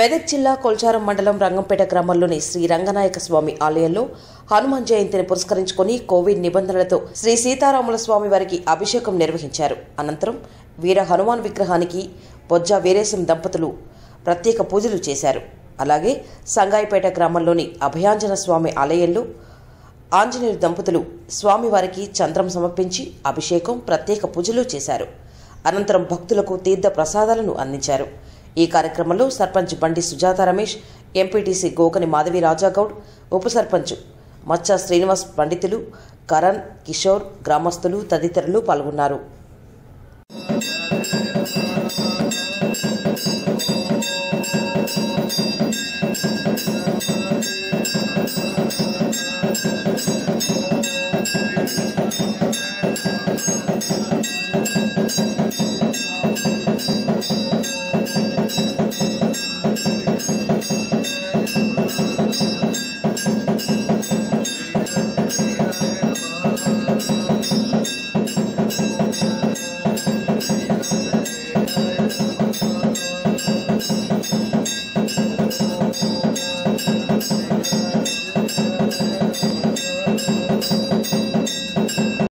మెదక్ జిల్లా కొల్చారం మండలం రంగంపేట గ్రామంలోని శ్రీ రంగనాయక స్వామి ఆలయంలో హనుమాన్ జయంతిని పురస్కరించుకుని కోవిడ్ నిబంధనలతో శ్రీ సీతారాముల స్వామి వారికి అభిషేకం నిర్వహించారు అనంతరం వీర హనుమాన్ విగ్రహానికి బొజ్జ వీరేశం దంపతులు ప్రత్యేక పూజలు చేశారు అలాగే సంగాయిపేట గ్రామంలోని అభయాంజన స్వామి ఆలయంలో ఆంజనేయులు దంపతులు స్వామివారికి చంద్రం సమర్పించి అభిషేకం ప్రత్యేక పూజలు చేశారు అనంతరం భక్తులకు తీర్థ ప్రసాదాలను అందించారు ఈ కార్యక్రమంలో సర్పంచ్ బండి సుజాత రమేష్ ఎంపీటీసీ గోకని మాధవి రాజాగౌడ్ ఉప సర్పంచ్ మచ్చ శ్రీనివాస్ పండితులు కరణ్ కిషోర్ గ్రామస్తులు తదితరులు పాల్గొన్నారు